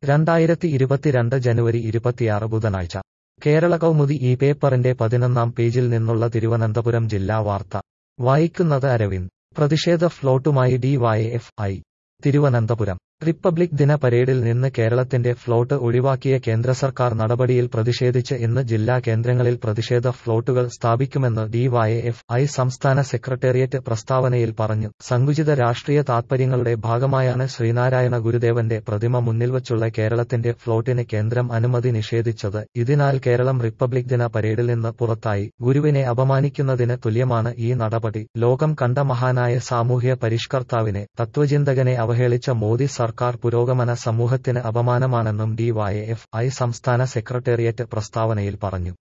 രണ്ടായിരത്തി ഇരുപത്തിരണ്ട് ജനുവരി ഇരുപത്തിയാറ് ബുധനാഴ്ച കേരള കൗമുദി ഈ പേപ്പറിന്റെ പതിനൊന്നാം പേജിൽ നിന്നുള്ള തിരുവനന്തപുരം ജില്ലാ വാർത്ത വായിക്കുന്നത് അരവിന്ദ് പ്രതിഷേധ ഫ്ലോട്ടുമായി ഡിവൈഎഫ് ഐ തിരുവനന്തപുരം റിപ്പബ്ലിക് ദിന പരേഡിൽ നിന്ന് കേരളത്തിന്റെ ഫ്ലോട്ട് ഒഴിവാക്കിയ കേന്ദ്ര സർക്കാർ നടപടിയിൽ പ്രതിഷേധിച്ച് ഇന്ന് ജില്ലാ കേന്ദ്രങ്ങളിൽ പ്രതിഷേധ ഫ്ലോട്ടുകൾ സ്ഥാപിക്കുമെന്ന് ഡിവൈഎഫ് ഐ സംസ്ഥാന സെക്രട്ടേറിയറ്റ് പ്രസ്താവനയിൽ പറഞ്ഞു സങ്കുചിത രാഷ്ട്രീയ താത്പര്യങ്ങളുടെ ഭാഗമായാണ് ശ്രീനാരായണ ഗുരുദേവന്റെ പ്രതിമ മുന്നിൽ വച്ചുള്ള കേരളത്തിന്റെ ഫ്ലോട്ടിന് കേന്ദ്രം അനുമതി നിഷേധിച്ചത് ഇതിനാൽ കേരളം റിപ്പബ്ലിക് ദിന പരേഡിൽ നിന്ന് പുറത്തായി ഗുരുവിനെ അപമാനിക്കുന്നതിന് തുല്യമാണ് ഈ നടപടി ലോകം കണ്ട മഹാനായ സാമൂഹ്യ പരിഷ്കർത്താവിനെ തത്വചിന്തകനെ അവഹേളിച്ച മോദി സർക്കാർ പുരോഗമന സമൂഹത്തിന് അപമാനമാണെന്നും ഡിവൈഎഫ് ഐ സംസ്ഥാന സെക്രട്ടേറിയറ്റ് പ്രസ്താവനയിൽ പറഞ്ഞു